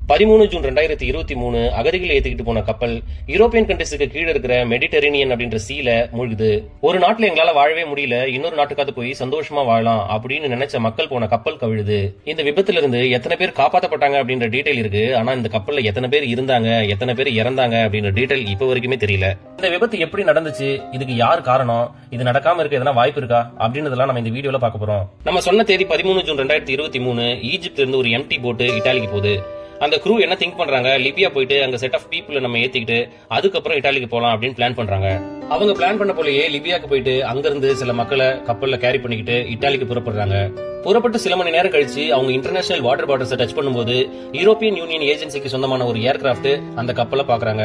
பதிமூணு ஜூன் ரெண்டாயிரத்தி இருபத்தி மூணு அகதிகளை ஏத்திக்கிட்டு போன கப்பல் யூரோப்பியன் கண்ட்ரிஸுக்கு கீழே இருக்கிற மெடிட்டரேனியன் அப்படின்ற சீல மூழ்குது ஒரு நாட்டுல எங்களால வாழவே முடியல இன்னொரு நாட்டுக்காவது போய் சந்தோஷமா வாழலாம் அப்படின்னு நினைச்ச மக்கள் போன கப்பல் கவிழுது இந்த விபத்துல இருந்து எத்தனை பேர் காப்பாத்தப்பட்டாங்க அப்படின்ற டீடைல் இருக்கு ஆனா இந்த கப்பல்ல எத்தனை பேர் இருந்தாங்க எத்தனை பேர் இறந்தாங்க அப்படின்ற டீடைல் இப்ப வரைக்குமே தெரியல இந்த விபத்து எப்படி நடந்துச்சு இதுக்கு யார் காரணம் இது நடக்காம இருக்க எதனா வாய்ப்பு இருக்கா அப்படின்றதெல்லாம் நம்ம இந்த வீடியோல பார்க்க போறோம் நம்ம சொன்ன தேதி பதிமூணு ஜூன் ரெண்டாயிரத்தி இருபத்தி மூணு ஈஜிப்ட்ல இருந்து ஒரு எம்டி போட்டு இட்டாலிக்கு போகுது அந்த க்ரூ என்ன திங்க் பண்றாங்க லிபியா போயிட்டு அங்க செட் ஆஃப் பீப்புள நம்ம ஏத்திக்கிட்டு அதுக்கப்புறம் இட்டாலிக்கு போலாம் அப்படின்னு பிளான் பண்றாங்க அவங்க பிளான் பண்ண போலயே லிபியாக்கு போயிட்டு அங்க இருந்து சில மக்களை கப்பல்ல கேரி பண்ணிக்கிட்டு இட்டாலிக்கு புறப்படுறாங்க புறப்பட்டு சில மணி நேரம் கழிச்சு அவங்க இன்டர்நேஷனல் வாட்டர் பாட்டில்ஸ் டச் பண்ணும்போது யூரோப்பியன் யூனியன் ஏஜென்சிக்கு சொந்தமான ஒரு ஏர்கிராஃப்ட் அந்த கப்பலை பாக்குறாங்க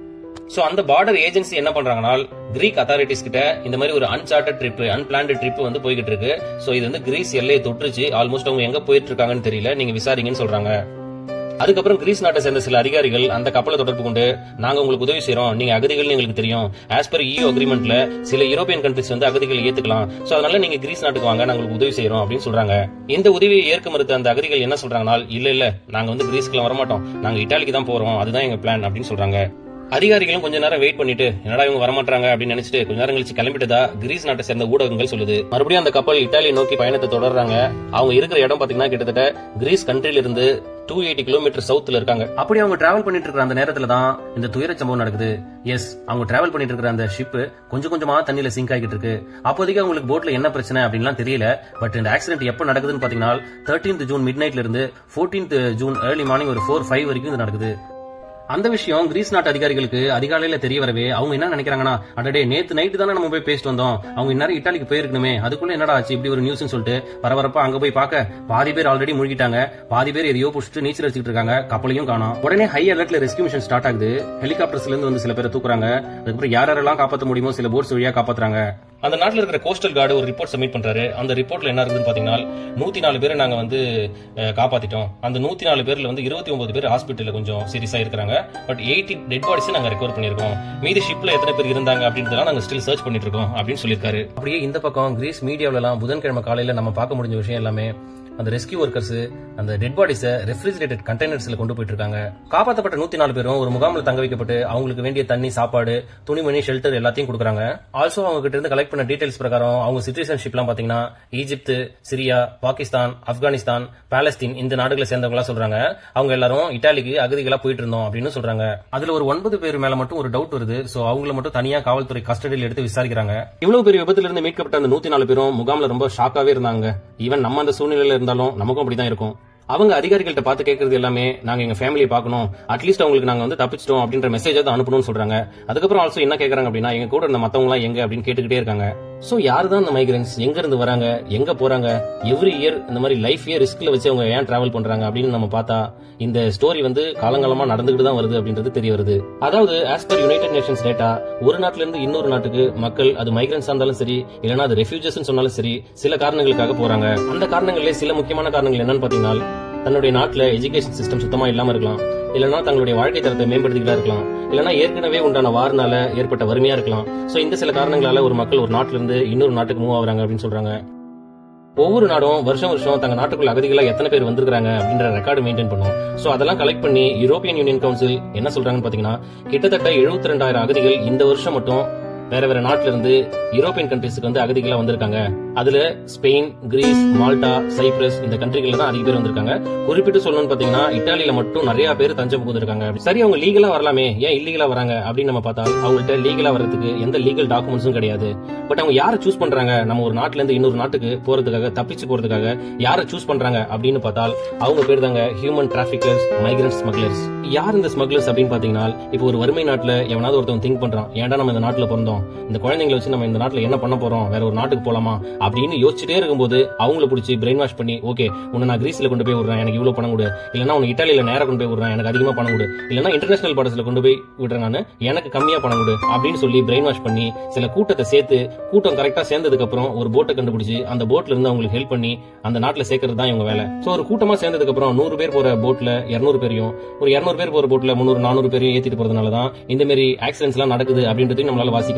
சோ அந்த பார்டர் ஏஜென்சி என்ன பண்றாங்கன்னா கிரீக் அத்தாரிட்டிஸ் கிட்ட இந்த மாதிரி ஒரு அன்சார்டட் ட்ரிப் அன்பிளான்டு ட்ரிப் வந்து போய்கிட்டு இருக்கு சோ இது வந்து கிரீஸ் எல்லையை தொற்றுச்சு ஆல்மோஸ்ட் அவங்க எங்க போயிட்டு இருக்காங்கன்னு தெரியல நீங்க விசாரிங்கன்னு சொல்றாங்க அதுக்கப்புறம் கிரீஸ் நாட்டை சேர்ந்த சில அதிகாரிகள் அந்த கப்பலை தொடர்பு கொண்டு நாங்க உங்களுக்கு உதவி செய்யறோம் நீங்க அகதிகள் எங்களுக்கு தெரியும் ஆஸ் பர் இயூ அக்ரிமெண்ட்ல சில யூரோப்பியன் கண்ட்ரிஸ் வந்து அகதிகள் ஏத்துக்கலாம் சோ அதனால நீங்க கிரீஸ் நாட்டுக்கு வாங்க நாங்க உங்களுக்கு உதவி செய்யறோம் அப்படின்னு சொல்றாங்க இந்த உதவியை ஏற்க மறுத்த அந்த அகதிகள் என்ன சொல்றாங்கன்னா இல்ல இல்ல நாங்க வந்து கிரீஸ்க்குலாம் வரமாட்டோம் நாங்க இட்டாலிக்கு தான் போறோம் அதுதான் எங்க பிளான் அப்படின்னு சொல்றாங்க அதிகாரிகளும் கொஞ்ச நேரம் வெயிட் பண்ணிட்டு என்னடா இவங்க வரமாட்டாங்க அப்படின்னு நினைச்சிட்டு கொஞ்ச நேரம் கழிச்சு கிளம்பிட்டதா கிரீஸ் நாட்டை சேர்ந்த ஊடகங்கள் சொல்லுது மறுபடியும் அந்த கப்பல் இட்டாலியை நோக்கி பயணத்தை தொடர்றாங்க அவங்க இருக்கிற இடம் பாத்தீங்கன்னா கிட்டத்தட்ட கிரீஸ் கண்ட்ரில இருந்து டூ எயிட்டி கிலோமீட்டர் சவுத்ல இருக்காங்க அப்படி அவங்க டிராவல் பண்ணிட்டு இருக்கிற அந்த நேரத்துல தான் இந்த துயர சம்பவம் நடக்குது எஸ் அவங்க டிராவல் பண்ணிட்டு இருக்கிற அந்த ஷிப் கொஞ்சம் கொஞ்சமா தண்ணியில சிங்க் ஆகிட்டு இருக்கு அப்போதைக்கு அவங்களுக்கு போட்ல என்ன பிரச்சனை அப்படின்லாம் தெரியல பட் இந்த ஆக்சிடென்ட் எப்ப நடக்குதுன்னு பாத்தீங்கன்னா தேர்ட்டீன்த் ஜூன் மிட் நைட்ல இருந்து ஃபோர்டீன்த் ஜூன் ஏர்லி மார்னிங் ஒரு ஃபோர் ஃபைவ் வரைக்கும் இது நடக்குது அந்த விஷயம் கிரீஸ் நாட்டு அதிகாரிகளுக்கு அதிகாலையில தெரிய வரவே அவங்க என்ன நினைக்கிறாங்கன்னா அடடே நேத்து நைட்டு தானே நம்ம போய் பேசிட்டு வந்தோம் அவங்க இந்நேரம் இட்டாலிக்கு போயிருக்கணுமே அதுக்குள்ள என்னடா ஆச்சு இப்படி ஒரு நியூஸ்னு சொல்லிட்டு பரபரப்பா அங்க போய் பார்க்க பாதி பேர் ஆல்ரெடி முழுகிட்டாங்க பாதி பேர் எதையோ புடிச்சிட்டு நீச்சல் அடிச்சிட்டு இருக்காங்க கப்பலையும் காணோம் உடனே ஹை அலர்ட்ல ரெஸ்கியூ மிஷன் ஸ்டார்ட் ஆகுது ஹெலிகாப்டர்ஸ்ல இருந்து வந்து சில பேரை தூக்குறாங்க அதுக்கப்புறம் யார் யாரெல்லாம் காப்பாற்ற முடியுமோ சில போட்ஸ் வழியா காப்பாத்துறாங்க அந்த நாட்டில் இருக்கிற கோஸ்டல் கார்டு ஒரு ரிப்போர்ட் சப்மிட் பண்றாரு அந்த ரிப்போர்ட்ல என்ன இருக்குன்னு பாத்தீங்கன்னா நூத்தி நாலு பேரை நாங்க வந்து அஹ், காப்பாத்திட்டோம் அந்த நூத்தி நாலு பேர்ல வந்து இருபத்தி ஒன்பது பேர் ஹாஸ்பிட்டல்ல கொஞ்சம் சீரியஸா இருக்கிறாங்க பட் எயிட்டி டெட் பாடிஸ் நாங்க ரெக்கவர் பண்ணிருக்கோம் மீதி ஷிப்ல எத்தனை பேர் இருந்தாங்க அப்படின்றதெல்லாம் நாங்க ஸ்டில் சர்ச் பண்ணிட்டு இருக்கோம் அப்படின்னு சொல்லியிருக்காரு அப்படியே இந்த பக்கம் கிரீஸ் மீடியாவில எல்லாம் புதன்கிழமை காலையில நம்ம பார்க்க முடிஞ்ச விஷயம் எல்லாமே அந்த ரெஸ்கியூ ஒர்க்கர்ஸ் அந்த டெட் பாடிஸை ரெஃப்ரிஜரேட்டட் கண்டெய்னர்ஸ்ல கொண்டு போயிட்டு இருக்காங்க காப்பாற்றப்பட்ட நூத்தி நாலு பேரும் ஒரு முகாமில் தங்க வைக்கப்பட்டு அவங்களுக்கு வேண்டிய தண்ணி சாப்பாடு துணிமணி ஷெல்டர் எல்லாத்தையும் கொடுக்குறாங்க ஆல்சோ அவங்க கிட்ட இருந்து கலெக்ட் பண்ண டீடைல்ஸ் பிரகாரம் அவங்க சிட்டிசன்ஷிப்லாம் பாத்தீங்கன்னா Egypt Syria Pakistan Afghanistan Palestine இந்த நாடுகளை சேர்ந்தவங்களா சொல்றாங்க அவங்க எல்லாரும் இட்டாலிக்கு அகதிகளா போயிட்டு இருந்தோம் அப்படின்னு சொல்றாங்க அதுல ஒரு ஒன்பது பேர் மேல மட்டும் ஒரு டவுட் வருது சோ அவங்கள மட்டும் தனியா காவல்துறை கஸ்டடியில் எடுத்து விசாரிக்கிறாங்க இவ்வளவு பெரிய விபத்துல இருந்து மீட்கப்பட்ட அந்த நூத்தி நாலு பேரும் முகாம்ல ரொம்ப ஷாக்காவே இருந்தாங்க ஈவன் நம்ம அந்த சூழ்நிலையில இருந்தாலும் நமக்கும் அப்படிதான் இருக்கும் அவங்க அதிகாரிகள்ட்ட பார்த்து கேட்கறது எல்லாமே நாங்க எங்க ஃபேமிலியை பார்க்கணும் அட்லீஸ்ட் அவங்களுக்கு நாங்க வந்து தப்பிச்சிட்டோம் அப்படின்ற மெசேஜ் தான் அனுப்பணும்னு சொல்றாங்க அதுக்கப்புறம் ஆல்சோ என்ன கேக்குறாங்க அப்படின்னா எங்க கூட இருந்த மத்தவங்க எல்லாம் எங்க அப்படின்னு கேட்டுக்கிட்டே இருக்காங்க சோ யாரு தான் இந்த மைக்ரன்ஸ் எங்க இருந்து வராங்க எங்க போறாங்க எவ்ரி இயர் இந்த மாதிரி லைஃபே ரிஸ்க்ல வச்சு அவங்க ஏன் டிராவல் பண்றாங்க அப்படின்னு நம்ம பார்த்தா இந்த ஸ்டோரி வந்து காலங்காலமா நடந்துகிட்டு தான் வருது அப்படின்றது தெரிய வருது அதாவது as per United Nations data ஒரு நாட்டுல இருந்து இன்னொரு நாட்டுக்கு மக்கள் அது மைக்ரன்ஸ் இருந்தாலும் சரி இல்லனா அது ரெஃப்யூஜஸ் சொன்னாலும் சரி சில காரணங்களுக்காக போறாங்க அந்த காரணங்களே சில முக்கியமான காரணங்கள் என்னன்னு பாத்தீங்கன்னா தன்னுடைய நாட்டுல எஜுகேஷன் சிஸ்டம் சுத்தமா இல்லாம இருக்கலாம் இல்லனா தங்களுடைய வாழ்க்கை தரத்தை மேம்படுத்திக்கிட்டா இருக்கலாம் இல்லனா ஏற்கனவே உண்டான வாரினால ஏற்பட்ட வறுமையா இருக்கலாம் சோ இந்த சில காரணங்களால ஒரு மக்கள் ஒரு நாட்டுல இருந்து இன்னொரு நாட்டுக்கு மூவ் ஆகுறாங்க அப்படின்னு சொல்றாங்க ஒவ்வொரு நாடும் வருஷம் வருஷம் தங்க நாட்டுக்குள்ள அகதிகளா எத்தனை பேர் வந்திருக்காங்க அப்படின்ற ரெக்கார்டு மெயின்டைன் பண்ணும் சோ அதெல்லாம் கலெக்ட் பண்ணி யூரோப்பியன் யூனியன் கவுன்சில் என்ன சொல்றாங்கன்னு பாத்தீங்கன்னா கிட்டத்தட்ட எழுபத்தி ரெண்டாயிரம் அகதிகள் இந்த வருஷம் மட்டும் வேற வேற நாட்டுல இருந்து யூரோப்பியன் கண்ட்ரிஸ்க்கு வந்து அகதிகளா வந்திருக்காங்க அதுல ஸ்பெயின் கிரீஸ் மால்டா சைப்ரஸ் இந்த கண்ட்ரிகள்ல தான் அதிக பேர் வந்திருக்காங்க குறிப்பிட்டு சொல்லணும்னு பாத்தீங்கன்னா இட்டாலியில மட்டும் நிறைய பேர் தஞ்சம் புகுந்திருக்காங்க சரி அவங்க லீகலா வரலாமே ஏன் இல்லீகலா வராங்க அப்படின்னு நம்ம பார்த்தா அவங்கள்ட்ட லீகலா வர்றதுக்கு எந்த லீகல் டாக்குமெண்ட்ஸும் கிடையாது பட் அவங்க யாரை சூஸ் பண்றாங்க நம்ம ஒரு நாட்டுல இருந்து இன்னொரு நாட்டுக்கு போறதுக்காக தப்பிச்சு போறதுக்காக யாரை சூஸ் பண்றாங்க அப்படின்னு பார்த்தால் அவங்க பேர் தாங்க ஹியூமன் டிராபிகர்ஸ் மைக்ரன்ட் ஸ்மக்லர்ஸ் யார் இந்த ஸ்மக்லர்ஸ் அப்படின்னு பாத்தீங்கன்னா இப்போ ஒரு வறுமை நாட்டுல எவனாவது ஒருத்தவங்க திங்க் பண்றான் ஏன்டா நம்ம இந்த நாட்டுல பிறந்தோம் இந்த குழந்தைங்களை வச்சு நம்ம இந்த நாட்டுல என்ன பண்ண போறோம் வேற ஒரு நாட்டுக்கு போலாமா அப்படின்னு யோசிச்சுட்டே இருக்கும்போது அவங்கள பிடிச்சி பிரெயின் வாஷ் பண்ணி ஓகே உன்னை நான் கிரீஸ்ல கொண்டு போய் விடுறேன் எனக்கு இவ்வளவு பணம் கொடு இல்லைன்னா உன்னை இட்டாலியில நேரா கொண்டு போய் விடுறேன் எனக்கு அதிகமா பணம் கொடு இல்லைன்னா இன்டர்நேஷனல் பார்டர்ஸ்ல கொண்டு போய் விடுறேன் நான் எனக்கு கம்மியா பணம் கொடு அப்படின்னு சொல்லி பிரெயின் வாஷ் பண்ணி சில கூட்டத்தை சேர்த்து கூட்டம் கரெக்டா சேர்ந்ததுக்கு அப்புறம் ஒரு போட்டை கண்டுபிடிச்சு அந்த போட்ல இருந்து அவங்களுக்கு ஹெல்ப் பண்ணி அந்த நாட்டுல சேர்க்கறது தான் இவங்க வேலை சோ ஒரு கூட்டமா சேர்ந்ததுக்கு அப்புறம் நூறு பேர் போற போட்ல இருநூறு பேரையும் ஒரு இருநூறு பேர் போற போட்ல முந்நூறு நானூறு பேரையும் ஏத்திட்டு போறதுனால தான் இந்த மாதிரி ஆக்சிடென்ட்ஸ் எல்லாம் நடக்குது அப்படின்றதையும் நம்மளால வாசிக்க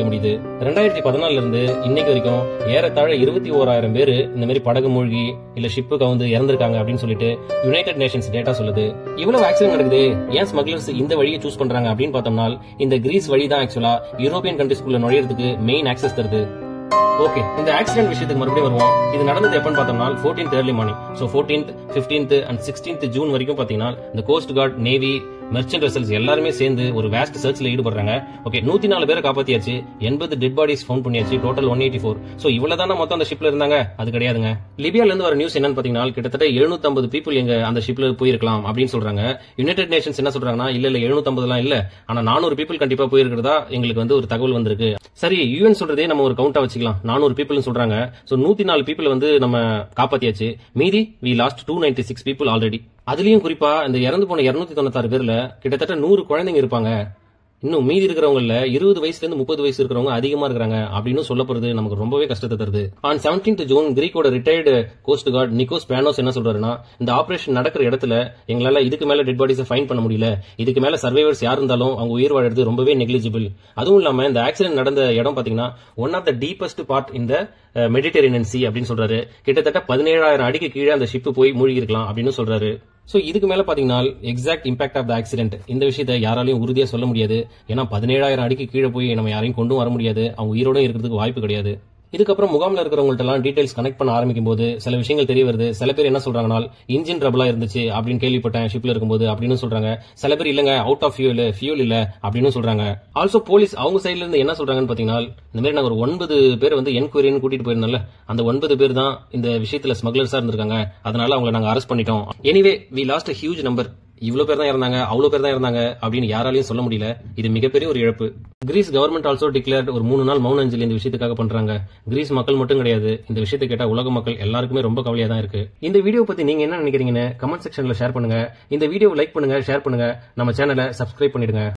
முடியுது ரெண்டாயிரத்தி பதினாலுல இருந்து இன்னைக்கு வரைக்கும் ஏறத்தாழ இருபத்தி ஓராயிரம் பேர் இந்த மாதிரி படகு மூழ்கி இல்ல ஷிப்பு கவுந்து இறந்திருக்காங்க அப்படின்னு சொல்லிட்டு யுனைடெட் நேஷன்ஸ் டேட்டா சொல்லுது இவ்வளவு ஆக்சிடென்ட் நடக்குது ஏன் ஸ்மக்லர்ஸ் இந்த வழியை சூஸ் பண்றாங்க அப்படின்னு பார்த்தோம்னா இந்த கிரீஸ் வழி தான் ஆக்சுவலா யூரோப்பியன் கண்ட்ரிஸ்குள்ள நுழையறதுக்கு மெயின் ஆக்சஸ் தருது ஓகே இந்த ஆக்சிடென்ட் விஷயத்துக்கு மறுபடியும் வருவோம் இது நடந்தது எப்பன்னு பார்த்தோம்னா fourteenth early morning so fourteenth fifteenth and sixteenth June வரைக்கும் பார்த்தீங்கன்னா இந்த coast guard navy merchant vessels எல்லாருமே சேர்ந்து ஒரு வேஸ்ட் சர்ச்ல ஈடுபடுறாங்க ஓகே நூத்தி நாலு பேரை காப்பாத்தியாச்சு எண்பது டெட் பாடிஸ் ஃபவுண்ட் பண்ணியாச்சு total one eighty four so இவ்வளவு தானே மொத்தம் அந்த ஷிப்ல இருந்தாங்க அது கிடையாதுங்க லிபியால இருந்து வர நியூஸ் என்னன்னு பாத்தீங்கன்னா கிட்டத்தட்ட 750 பீப்புள் எங்க அந்த ஷிப்ல போயிருக்கலாம் அப்படின்னு சொல்றாங்க யுனைடெட் நேஷன்ஸ் என்ன சொல்றாங்கன்னா இல்ல இல்ல 750 எல்லாம் இல்ல ஆனா நானூறு பீப்புள் கண்டிப்பா போயிருக்கிறதா எங்களுக்கு வந்து ஒரு தகவல் வந்திருக்கு சரி யூஎன் சொல்றதே நம்ம ஒரு கவுண்டா வச்சுக்கலாம் நானூறு பீப்புள் சொல்றாங்க சோ நூத்தி நாலு பீப்புள் வந்து நம்ம காப்பாத்தியாச்சு மீதி we lost two ninety six people already அதுலயும் குறிப்பா இந்த இறந்து போன இருநூத்தி தொண்ணூத்தாறு பேர்ல கிட்டத்தட்ட நூறு குழந்தைங்க இருப்பாங்க இன்னும் மீதி இருக்கிறவங்கள இருபது வயசுல இருந்து முப்பது வயசு இருக்கிறவங்க அதிகமா இருக்கிறாங்க அப்படின்னு சொல்லப்படுறது நமக்கு ரொம்பவே கஷ்டத்தை தருது ஆன் செவன்டீன்த் ஜூன் கிரீக்கோட retired coast guard Nikos Panos என்ன சொல்றாருன்னா இந்த ஆபரேஷன் நடக்கிற இடத்துல எங்களால இதுக்கு மேல டெட் பாடிஸை ஃபைன் பண்ண முடியல இதுக்கு மேல சர்வைவர்ஸ் யார் இருந்தாலும் அவங்க உயிர் வாழறது ரொம்பவே நெக்லிஜிபிள் அதுவும் இல்லாம இந்த ஆக்சிடென்ட் நடந்த இடம் பாத்தீங்கன்னா one of the deepest part இந்த மெடிட்டரேனியன் சி அப்படின்னு சொல்றாரு கிட்டத்தட்ட பதினேழாயிரம் அடிக்கு கீழே அந்த ஷிப் போய் மூழ்கி இருக்கலாம் அப்படின்னு சொல்றாரு சோ இதுக்கு மேல பாத்தீங்கன்னா exact impact of the accident இந்த விஷயத்தை யாராலையும் உறுதியா சொல்ல முடியாது ஏன்னா பதினேழாயிரம் அடிக்கு கீழே போய் நம்ம யாரையும் கொண்டும் வர முடியாது அவங்க உயிரோட இருக்கிறதுக்கு வாய்ப்பு கிடையாது இதுக்கப்புறம் முகாம்ல இருக்கிறவங்கள்ட்ட எல்லாம் டீடைல்ஸ் கனெக்ட் பண்ண ஆரம்பிக்கும் போது சில விஷயங்கள் தெரிய வருது சில பேர் என்ன சொல்றாங்கன்னா இன்ஜின் ட்ரபிளா இருந்துச்சு அப்படின்னு கேள்விப்பட்டேன் ஷிப்ல இருக்கும்போது அப்படின்னு சொல்றாங்க சில பேர் இல்லங்க அவுட் ஆஃப் ஃபியூல் ஃபியூல் இல்ல அப்படின்னு சொல்றாங்க ஆல்சோ போலீஸ் அவங்க சைடுல இருந்து என்ன சொல்றாங்கன்னு பாத்தீங்கன்னா இந்த மாதிரி நாங்க ஒரு ஒன்பது பேர் வந்து என்கொயரின்னு கூட்டிட்டு போயிருந்தோம்ல அந்த ஒன்பது பேர் தான் இந்த விஷயத்துல ஸ்மக்லர்ஸா இருந்திருக்காங்க அதனால அவங்களை நாங்க அரெஸ்ட் பண்ணிட்டோம் anyway we lost huge number இவ்வளவு பேர் தான் இருந்தாங்க அவ்வளவு பேர் தான் இருந்தாங்க அப்படின்னு யாராலையும் சொல்ல முடியல இது மிகப்பெரிய ஒரு இழப்பு கிரீஸ் கவர்மெண்ட் ஆல்சோ டிக்ளேர்ட் ஒரு மூணு நாள் மௌன அஞ்சலி இந்த விஷயத்துக்காக பண்றாங்க கிரீஸ் மக்கள் மட்டும் கிடையாது இந்த விஷயத்தை கேட்டா உலக மக்கள் எல்லாருக்குமே ரொம்ப கவலையா தான் இருக்கு இந்த வீடியோ பத்தி நீங்க என்ன நினைக்கிறீங்கன்னு கமெண்ட் செக்ஷன்ல ஷேர் பண்ணுங்க இந்த வீடியோ லைக் பண்ணுங்க ஷேர் பண்ணுங்க நம்ம சேனலை சப்ஸ்கிரைப் பண்ணிடுங்க